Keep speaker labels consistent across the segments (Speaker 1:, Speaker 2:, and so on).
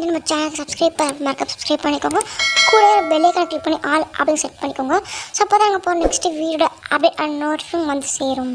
Speaker 1: வந்து நம்ம channel subscribe மறக்க சப்ஸ்கிரைப் பண்ணிக்கோங்க கூட பெல்லைக்கான கிளிக் பண்ணி ஆல் அப்படின்னு செட் பண்ணிக்கோங்க ஸோ அப்போ தான் நாங்கள் போகிற next video update and notification வந்து சேரும்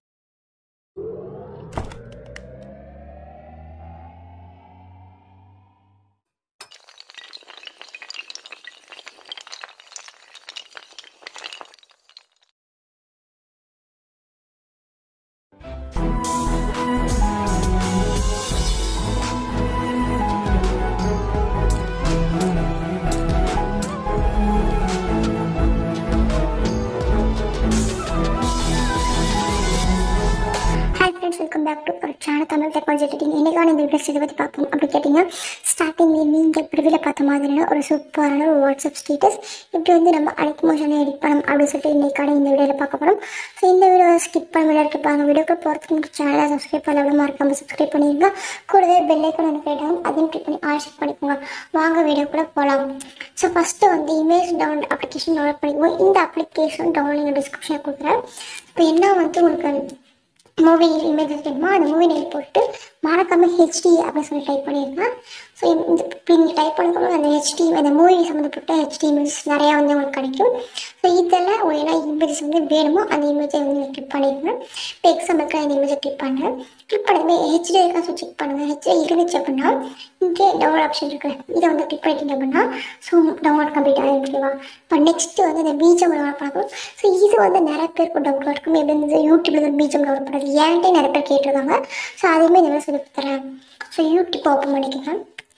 Speaker 1: hi friends welcome back to our channel Tamil technology editing என்னைக்கான இந்த வீடியோஸ் இதை பற்றி பார்ப்போம் அப்படி கேட்டிங்க ஸ்டார்டிங்கில் நீங்கள் ப்ரிவியில் பார்த்த மாதிரியான ஒரு சூப்பரான ஒரு வாட்ஸ்அப் ஸ்டேட்டஸ் இப்படி வந்து நம்ம அழைக்கு மோஷனை எடிட் பண்ணணும் அப்படின்னு சொல்லிட்டு இன்னைக்கான இந்த வீடியோவில் பார்க்க போகிறோம் ஸோ இந்த வீடியோ ஸ்கிப் பண்ண விளையாட்டு பாருங்க வீடியோக்கு போகிறதுக்கு முன்னாடி சேனலை சப்ஸ்கிரைப் பண்ண எவ்வளோ மறக்காமல் சப்ஸ்கிரைப் பண்ணிடுங்க கூடவே பெல்லைக்கன் எனக்கு கேட்டாலும் அதையும் கிளிக் பண்ணி ஆல் செட் பண்ணிக்கோங்க வாங்க வீடியோக்குள்ளே போகலாம் ஸோ ஃபஸ்ட்டு வந்து இமேஜ் டவுன்லோட் அப்ளிகேஷன் டவுன்லோட் பண்ணிக்கோங்க இந்த அப்ளிகேஷன் டவுன்லோட் டிஸ்கிரிப்ஷனில் கொடுக்குறேன் இப்போ என்ன வந்து உங்களுக்கு மூவி இமேஜஸ் வேணுமோ அந்த மூவி நேம் போட்டு மறக்காமல் ஹெச்டி அப்படின்னு சொல்லி டைப் பண்ணியிருக்கேன் ஸோ இந்த இப்போ நீங்கள் டைப் பண்ணும்போது அந்த ஹெச்டி அந்த மூவி சம்மந்தப்பட்ட ஹெச்டி இமேஜஸ் நிறையா வந்து உங்களுக்கு கிடைக்கும் ஸோ இதெல்லாம் உங்களுக்கு என்ன இமேஜஸ் வந்து வேணுமோ அந்த இமேஜை வந்து கிளிக் பண்ணிடுங்க இப்போ எக்ஸாம்பிளுக்கு இந்த இமேஜை கிளிக் பண்ணுறேன் கிளிக் பண்ணதுமே ஹெச்டி இருக்கா ஸோ செக் பண்ணுங்கள் ஹெச்டி இருந்துச்சு அப்படின்னா இங்கே டவுன்லோட் ஆப்ஷன் இருக்குது இதை வந்து கிளிக் பண்ணிட்டீங்க அப்படின்னா ஸோ டவுன்லோட் கம்ப்ளீட் ஆகிடும் ஓகேவா இப்போ நெக்ஸ்ட்டு வந்து இந்த பீஜம் டவுன்லோட் பண்ணணும் ஸோ இது வந்து நிறைய பேருக்கு டவுன்லோட் இருக்கும் எப்படி இந்த யூடியூப்ல வந்து பீஜம் டவுன்லோட் பண்ணுறது ஏன்ட்டே நிறைய பேர் கேட்டிருக்காங்க ஸோ அதையுமே இந்த மாதிரி சொல்லி தரேன் ஸோ யூடியூப் ஓப்பன் பண்ணிக்கோங்க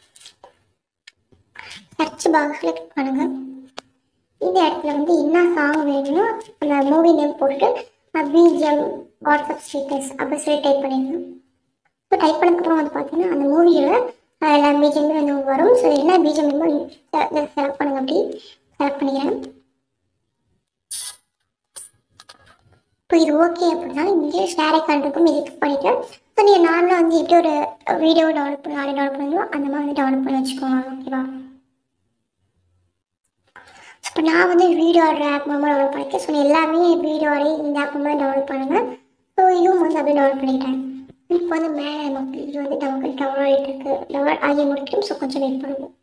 Speaker 1: சர்ச் பாக்ஸில் கிளிக் பண்ணுங்க இந்த இடத்துல வந்து என்ன சாங் வேணுமோ அந்த மூவி நேம் போட்டு பிஜிஎம் வாட்ஸ்அப் ஸ்டேட்டஸ் அப்படி சொல்லி டைப் பண்ணிடுங்க ஸோ டைப் பண்ணதுக்கப்புறம் வந்து பார்த்தீங்கன்னா அந்த மூவியில் எல்லா பிஜிஎம்மே வந்து வரும் ஸோ என்ன பிஜிஎம் வேணுமோ செலக்ட் பண்ணுங்க அப்படி செலக்ட் பண்ணிக்கிறேன் இப்போ இது ஓகே அப்படின்னா இங்கே ஷேர் அக்கௌண்ட் இருக்கும் இது கிளிக் பண்ணிட்டேன் ஸோ நீங்கள் நார்மலாக வந்து எப்படி ஒரு வீடியோ டவுன்லோட் பண்ணி ஆடியோ டவுன்லோட் பண்ணுங்களோ அந்த மாதிரி வந்து டவுன்லோட் பண்ணி வச்சுக்கோங்க ஓகேவா இப்போ நான் வந்து வீடியோ ஆடுற ஆப் மூலமாக டவுன்லோட் பண்ணியிருக்கேன் ஸோ எல்லாமே வீடியோ ஆடி இந்த ஆப் மூலமாக டவுன்லோட் பண்ணுங்கள் ஸோ இதுவும் வந்து அப்படியே டவுன்லோட் பண்ணிட்டேன் இப்போ வந்து மேலே நமக்கு இது வந்து நமக்கு டவுன்லோட் ஆகிட்டு இருக்கு டவுன்லோட் ஆகி முடிக்கும் ஸோ கொஞ்சம் வெயிட் பண்ணுவோம்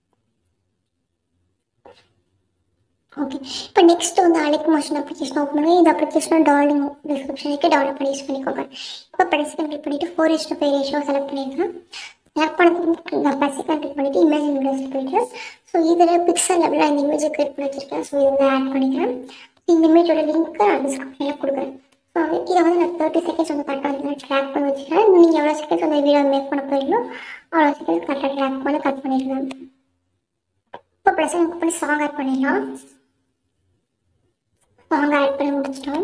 Speaker 1: ஓகே இப்போ நெக்ஸ்ட் வந்து அலைக்கு மோஷன் அப்ளிகேஷன் ஓப்பன் பண்ணி இந்த அப்ளிகேஷனை டவுன்லோட் டிஸ்கிரிப்ஷனுக்கு டவுன்லோட் பண்ணி யூஸ் பண்ணிக்கோங்க இப்போ ப்ரெஸ்க்கு கிளிக் பண்ணிவிட்டு four is five ratio select பண்ணியிருக்கேன் செலக்ட் பண்ணதுக்கு நான் ப்ரெஸ்ஸுக்கு கிளிக் பண்ணிவிட்டு இமேஜ் இமேஜ் போயிட்டு ஸோ இதில் பிக்சல் அப்படின்னா இந்த இமேஜை கிரியேட் பண்ணி வச்சிருக்கேன் ஸோ இதை வந்து ஆட் பண்ணிக்கிறேன் இந்த இமேஜோட லிங்க்கு நான் டிஸ்கிரிப்ஷனில் கொடுக்குறேன் ஸோ இதை வந்து நான் தேர்ட்டி செகண்ட்ஸ் வந்து கரெக்டாக வந்து ட்ராக் பண்ணி வச்சுக்கிறேன் நீங்கள் எவ்வளோ செகண்ட்ஸ் அந்த வீடியோ மேக் பண்ண போயிருந்தோ அவ்வளோ செகண்ட்ஸ் கரெக்டாக ட்ராக் பண்ணி கட் பண்ணிடுவேன் இப்போ ப்ளஸ் கிளிக் பண்ணி சாங் ஆட் பண்ணிடலாம் சாங் ஆட் பண்ணி முடிச்சிட்டோம்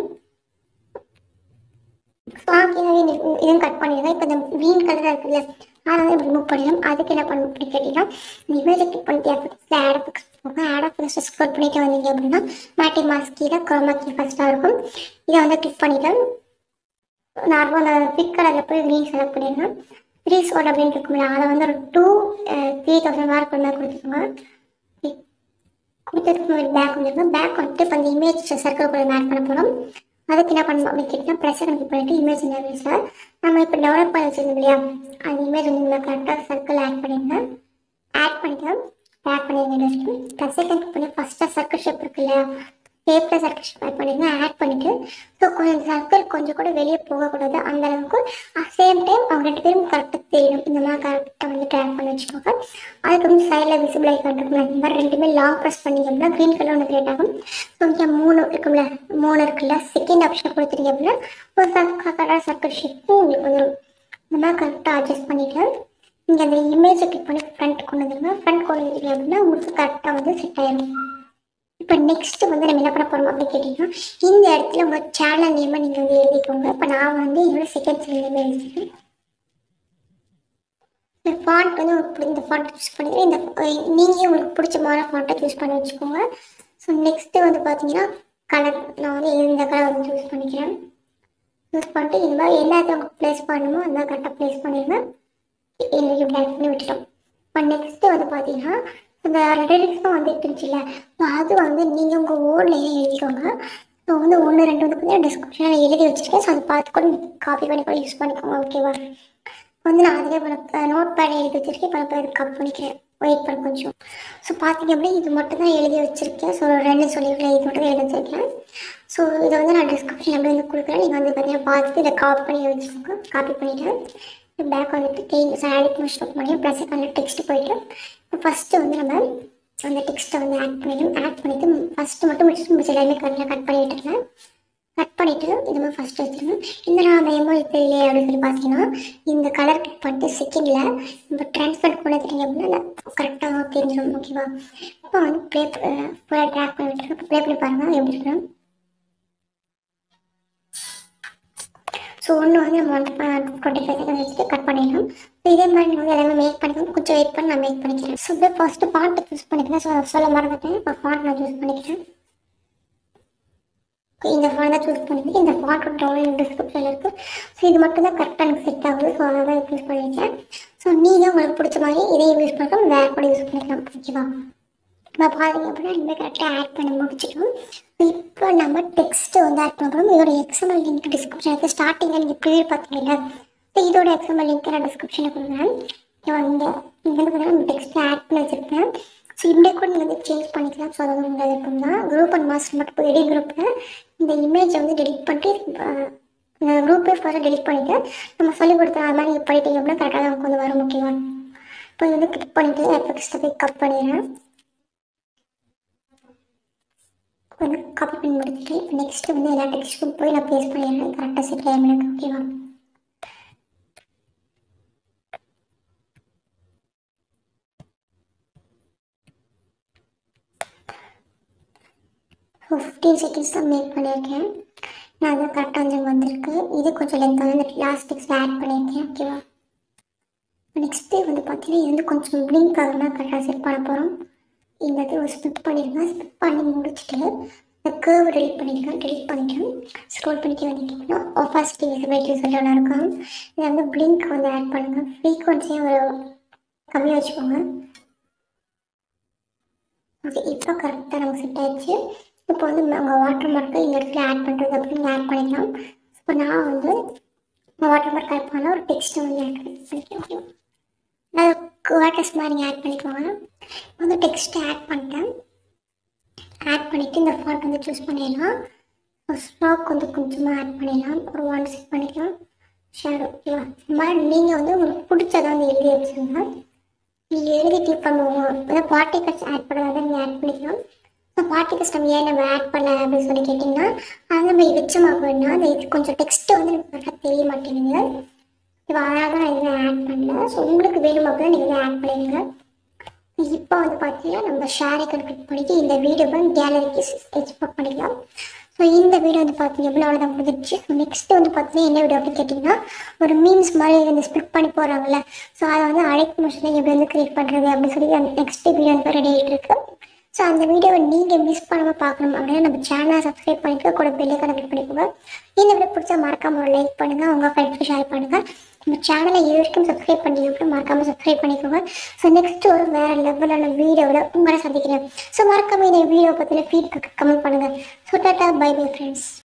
Speaker 1: சாங் இதுவும் கட் பண்ணிடுறேன் இப்போ இந்த க்ரீன் கலராக இருக்குல்ல அதை வந்து ரிமூவ் பண்ணிடலாம் அதுக்கு என்ன பண்ணணும் அப்படி கேட்டிங்கன்னா இந்த இமேஜை கிளிக் பண்ணிட்டு எஃபெக்ட்ஸில் ஆட் எஃபெக்ட்ஸ் போங்க ஆட் எஃபெக்ட்ஸ் ஸ்க்ரோல் பண்ணிட்டு வந்தீங்க அப்படின்னா மேட்டி மாஸ்க் கீழே குரோமா கீ ஃபஸ்ட்டாக இருக்கும் இதை வந்து கிளிக் பண்ணிட்டேன் நார்மலாக அந்த பிக் கலரில் போய் க்ரீன் செலக்ட் பண்ணிடலாம் த்ரீஸ் ஓட் அப்படின்னு இருக்கும்ல அதை வந்து ஒரு டூ த்ரீ தௌசண்ட் மார்க் பண்ணி கொடுத்துக்கோங்க கொடுத்ததுக்கு ஒரு பேக் வந்துருங்க பேக் வந்துட்டு இப்போ அந்த இமேஜ் சர்க்கிள் கூட ஆட் பண்ண போகிறோம் அதுக்கு என்ன பண்ணணும் அப்படின்னு கேட்டிங்கன்னா ப்ரெஷர் கனெக்ட் பண்ணிட்டு இமேஜ் இமேஜில் நம்ம இப்போ டெவலப் பண்ணி வச்சிருந்தோம் இல்லையா அந்த இமேஜ் வந்து நீங்கள் கரெக்டாக சர்க்கிள் ஆட் பண்ணிடுங்க ஆட் பண்ணிக்கலாம் ஆட் பண்ணிடுங்க ப்ரெஷர் கனெக்ட் பண்ணி ஃபஸ்ட்டாக சர்க்கிள் ஷேப் இருக்கு இல்லையா ஷேப்பில் சர்க்கிள் ஷேப் ஆட் பண்ணிடுங்க ஆட் பண்ணிவிட்டு ஸோ கொஞ்சம் சர்க்கிள் கொஞ்சம் கூட வெளியே போகக்கூடாது அந்த அளவுக்கு சேம் டைம் அவங்க ரெண்டு பேரும் கரெக்டாக தெரியணும் இந்த மாதிரி கரெக்டாக வந்து ட்ராக் பண்ணி வச்சுக்கோங்க அதுக்கு வந்து சைடில் விசிபிள் ஐக்கான் இருக்கும்ல இந்த மாதிரி ரெண்டுமே லாங் ப்ரெஸ் பண்ணிங்க அப்படின்னா க்ரீன் கலர் ஒன்று கிரியேட் ஆகும் ஸோ இங்கே மூணு இருக்கும்ல மூணு இருக்குல்ல செகண்ட் ஆப்ஷன் கொடுத்துட்டீங்க அப்படின்னா ஒரு கரெக்டாக சர்க்கிள் ஷேப்பும் உங்களுக்கு வந்துடும் இந்த மாதிரி கரெக்டாக அட்ஜஸ்ட் பண்ணிவிட்டு நீங்கள் அந்த இமேஜை கிளிக் பண்ணி ஃப்ரண்ட் கொண்டு வந்துருங்க ஃப்ரண்ட் கொண்டு வந்துட்டீங்க அப்படின்னா உங்களுக்கு கரெக்டாக வந்து செட் ஆயிடும் இப்போ நெக்ஸ்ட் வந்து நம்ம என்ன பண்ண போகிறோம் அப்படின்னு கேட்டிங்கன்னா இந்த இடத்துல உங்கள் சேனல் நேமை நீங்கள் வந்து எழுதிக்கோங்க இப்போ நான் வந்து என்னோட செகண்ட் சேனல் நேம் எழுதிக்கிறேன் இந்த ஃபாண்ட் வந்து உங்களுக்கு இந்த ஃபாண்ட் யூஸ் பண்ணிக்கிறேன் இந்த நீங்கள் உங்களுக்கு பிடிச்ச மாதிரி ஃபாண்ட்டை யூஸ் பண்ணி வச்சுக்கோங்க ஸோ நெக்ஸ்ட்டு வந்து பார்த்தீங்கன்னா கலர் நான் வந்து இந்த கலர் வந்து யூஸ் பண்ணிக்கிறேன் யூஸ் பண்ணிட்டு இந்த மாதிரி எல்லாத்தையும் உங்களுக்கு ப்ளேஸ் பண்ணணுமோ அந்த கரெக்டாக ப்ளேஸ் பண்ணிடுங்க எனக்கு பிளாக் பண்ணி விட்டுட்டோம் இப்போ நெக்ஸ்ட்டு வந்து பார்த்தீங்கன்னா இந்த லிரிக்ஸும் வந்து இருந்துச்சுல்ல ஸோ அது வந்து நீங்கள் உங்கள் ஓன்லேயே எழுதிக்கோங்க ஸோ வந்து ஒன்று ரெண்டு வந்து பார்த்தீங்கன்னா டிஸ்கிரிப்ஷனில் எழுதி வச்சுருக்கேன் ஸோ அதை பார்த்து கூட காப்பி பண்ணி கூட யூஸ் பண்ணிக்கோங்க ஓகேவா வந்து நான் அதிலே பண்ண நோட் பேட் எழுதி வச்சிருக்கேன் இப்போ நான் போய் அதை கட் பண்ணிக்கிறேன் வெயிட் பண்ண கொஞ்சம் ஸோ பார்த்தீங்க அப்படின்னா இது மட்டும் தான் எழுதி வச்சிருக்கேன் ஸோ ரெண்டு சொல்லியிருக்கேன் இது மட்டும் தான் எழுதி வச்சிருக்கேன் ஸோ இதை வந்து நான் டிஸ்கிரிப்ஷன் எப்படி வந்து கொடுக்குறேன் நீங்கள் வந்து பார்த்தீங்கன்னா பார்த்துட்டு இதை காப்பி பண்ணி வச்சுக்கோங்க காப்பி பண்ணிவிட்டேன் பேக் வந்துட்டு கெயின் ஆட் பண்ணி ஸ்டாப் பண்ணி ப்ளஸ் அந்த டெக்ஸ்ட் போயிட்டு இப்போ ஃபஸ்ட்டு வந்து நம்ம அந்த டெக்ஸ்ட்டை வந்து ஆட் பண்ணிடும் ஆட் பண்ணிவிட்டு ஃபஸ்ட்டு மட்டும் முடிச்சுட்டு முடிச்சு எல்லாமே கரெக்டாக கட் பண்ணி விட்டுருங்க கட் பண்ணிவிட்டு இது மாதிரி ஃபஸ்ட் வச்சுருங்க இந்த நான் அந்த எமோஜி தெரியலையே அப்படின்னு சொல்லி பார்த்தீங்கன்னா இந்த கலர் கட் பண்ணிட்டு செகண்டில் நம்ம ட்ரான்ஸ்ஃபர் பண்ண தெரியுங்க அப்படின்னா கரெக்டாக தெரிஞ்சிடும் ஓகேவா இப்போ வந்து ப்ளே ஃபுல்லாக ட்ராக் பண்ணி விட்டுருங்க ப்ளே பண்ணி பாருங்கள் எப்படி இருக்கு ஸோ ஒன்று வந்து நம்ம வந்து டுவெண்ட்டி ஃபைவ் செகண்ட் வச்சுட்டு கட் பண்ணிடலாம் ஸோ இதே மாதிரி நீங்கள் வந்து எல்லாமே மேக் பண்ணிக்கணும் கொஞ்சம் வெயிட் பண்ணி நான் மேக் பண்ணிக்கிறேன் ஸோ அப்படியே ஃபஸ்ட்டு பாட்டு சூஸ் பண்ணிக்கிறேன் ஸோ சொல்ல மறந்துட்டேன் இப்போ ஃபாண்ட் நான் சூஸ் பண்ணிக்கிறேன் இந்த ஃபாண்ட் தான் சூஸ் பண்ணிக்கிறேன் இந்த ஃபாண்ட் டவுன்லோட் டிஸ்கிரிப்ஷனில் இருக்குது ஸோ இது மட்டும் தான் கரெக்டாக எனக்கு செட் ஆகுது ஸோ அதை தான் யூஸ் பண்ணியிருக்கேன் ஸோ நீங்கள் உங்களுக்கு பிடிச்ச மாதிரி இதையும் யூஸ் பண்ணிக்கலாம் வேறு கூட யூஸ் பண்ணிக்கலாம் ஓகேவா இப்போ பார்த்தீங்க அப்படின்னா இனிமேல் கரெக்டாக ஆட் பண்ணி முடிச்சிட்டோம் இப்போ நம்ம டெக்ஸ்ட்டு வந்து ஆட் பண்ண போகிறோம் இதோட எக்ஸாம்பிள் லிங்க் டிஸ்கிரிப்ஷன் இருக்குது ஸ்டார்டிங்கில் நீங்கள் ப்ரீவியர் பார்த்தீங்கல்ல ஸோ இதோட எக்ஸாம்பிள் லிங்க் நான் டிஸ்கிரிப்ஷனில் கொடுக்குறேன் இப்போ இந்த இங்கே வந்து பார்த்தீங்கன்னா டெக்ஸ்ட்டில் ஆட் பண்ணி வச்சுருப்பேன் ஸோ இந்த கூட நீங்கள் வந்து சேஞ்ச் பண்ணிக்கலாம் ஸோ அது வந்து உங்கள் விருப்பம் தான் குரூப் அண்ட் மாஸ்டர் மட்டும் போய் எடி குரூப்பில் இந்த இமேஜை வந்து டெலிட் பண்ணிட்டு அஹ், இந்த குரூப்பே ஃபர்ஸ்ட் டெலிட் பண்ணிவிட்டு நம்ம சொல்லி கொடுத்தோம் அது மாதிரி நீங்கள் பண்ணிட்டீங்க அப்படின்னா கரெக்டாக நமக்கு வந்து வரும் ஓகேவா இப்போ இது வந்து கிளிக் பண்ணிவிட்டு எஃபெக்ட்ஸை போய் கட் பண்ணிடுறேன் வந்து காப்பி பண்ணி முடிச்சுட்டு இப்போ நெக்ஸ்ட் வந்து எல்லா டெக்ஸ்ட்டுக்கும் போய் நான் பேஸ்ட் பண்ணிடுறேன் கரெக்டாக செட் ஆகிடும் எனக்கு ஓகேவா ஸோ ஃபிஃப்டீன் செகண்ட்ஸ் தான் மேக் பண்ணியிருக்கேன் நான் அது கரெக்டாக வந்து வந்திருக்கு இது கொஞ்சம் லென்த்தாக வந்து லாஸ்ட் டெக்ஸ்ட் ஆட் பண்ணியிருக்கேன் ஓகேவா நெக்ஸ்ட்டு வந்து பார்த்தீங்கன்னா இது வந்து கொஞ்சம் பிளிங்க் ஆகுனா கரெக்டாக செட் பண்ண போகிறோம் இந்த இது ஒரு ஸ்பிட் பண்ணிடுங்க ஸ்பிட் பண்ணி முடிச்சுட்டு இந்த கேர்வ் டெலிட் பண்ணிடுங்க டெலிட் பண்ணிட்டு ஸ்க்ரோல் பண்ணிட்டு வந்துட்டீங்கன்னா ஆஃபாஸ்டி விசிபிலிட்டி சொல்லலாம் இருக்கும் இதை வந்து பிளிங்க் வந்து ஆட் பண்ணுங்கள் ஃப்ரீக்வன்சியும் ஒரு கம்மியாக வச்சுக்கோங்க ஓகே இப்போ கரெக்டாக நமக்கு செட் ஆயிடுச்சு இப்போ வந்து உங்கள் வாட்டர் மார்க்கை இந்த இடத்துல ஆட் பண்ணுறது அப்படின்னு ஆட் பண்ணிக்கலாம் இப்போ நான் வந்து வாட்டர் மார்க் ஆட் பண்ணால் ஒரு டெக்ஸ்ட்டை வந்து ஆட் பண்ணிக்கிறேன் வாட்டர்ஸ் மாதிரி நீங்கள் ஆட் பண்ணிக்கோங்க வந்து டெக்ஸ்ட்டை ஆட் பண்ணிட்டேன் ஆட் பண்ணிவிட்டு இந்த ஃபாண்ட் வந்து சூஸ் பண்ணிடலாம் ஸ்டாக் வந்து கொஞ்சமாக ஆட் பண்ணிடலாம் ஒரு ஒன் செட் பண்ணிக்கலாம் ஷேடோ ஓகேவா இந்த மாதிரி நீங்கள் வந்து உங்களுக்கு பிடிச்சதை வந்து எழுதி வச்சுருங்க நீங்கள் எழுதிட்டு இப்போ நம்ம பார்ட்டிகல்ஸ் ஆட் பண்ணுறதா நீங்கள் ஆட் பண்ணிக்கலாம் இப்போ பார்ட்டிகல்ஸ் நம்ம ஏன் நம்ம ஆட் பண்ணல அப்படின்னு சொல்லி கேட்டிங்கன்னா அது நம்ம வச்சோம் அப்படின்னா அந்த இது கொஞ்சம் டெக்ஸ்ட்டு வந்து எனக்கு கரெக்டாக தெரிய மாட்டேங்குது இப்போ அதனால தான் நான் இதை ஆட் பண்ணல ஸோ உங்களுக்கு வேணும் அப்படின்னா நீங்கள் இதை ஆட் பண்ணிடுங்க இப்போ வந்து பார்த்தீங்கன்னா நம்ம ஷேரை கிளிக் பண்ணிட்டு இந்த வீடியோவை கேலரிக்கு எக்ஸ்போர்ட் பண்ணிக்கலாம் ஸோ இந்த வீடியோ வந்து பார்த்தீங்க அப்படின்னா அவ்வளோதான் முடிஞ்சிச்சு ஸோ நெக்ஸ்ட் வந்து பார்த்தீங்கன்னா என்ன வீடியோ அப்படின்னு கேட்டிங்கன்னா ஒரு மீம்ஸ் மாதிரி வந்து ஸ்பிட் பண்ணி போடுறாங்கல்ல ஸோ அதை வந்து அழைப்பு மிஷினை எப்படி வந்து கிரியேட் பண்ணுறது அப்படின்னு சொல்லி அந்த நெக்ஸ்ட் வீடியோ வந்து ரெடி ஆகிட்டு இருக்கு ஸோ அந்த வீடியோவை நீங்கள் மிஸ் பண்ணாமல் பார்க்கணும் அப்படின்னா நம்ம சேனலை சப்ஸ்கிரைப் பண்ணிக்க கூட பெல்லை கனெக்ட் பண்ணிக்கோங்க இந்த வீடியோ பிடிச்சா மறக்காம ஒரு லைக் பண்ணுங்கள் உங்கள் ஃப்ரெண்ட்ஸ்க்கு ஷேர் பண்ணுங்கள் நம்ம சேனலை இது வரைக்கும் சப்ஸ்கிரைப் பண்ணி அப்படின்னா மறக்காமல் சப்ஸ்கிரைப் பண்ணிக்கோங்க ஸோ நெக்ஸ்ட் ஒரு வேறு லெவலான வீடியோவில் உங்களை சந்திக்கிறேன் ஸோ மறக்காம இந்த வீடியோ பற்றின ஃபீட்பேக் கமெண்ட் பண்ணுங்கள் so tata bye bye friends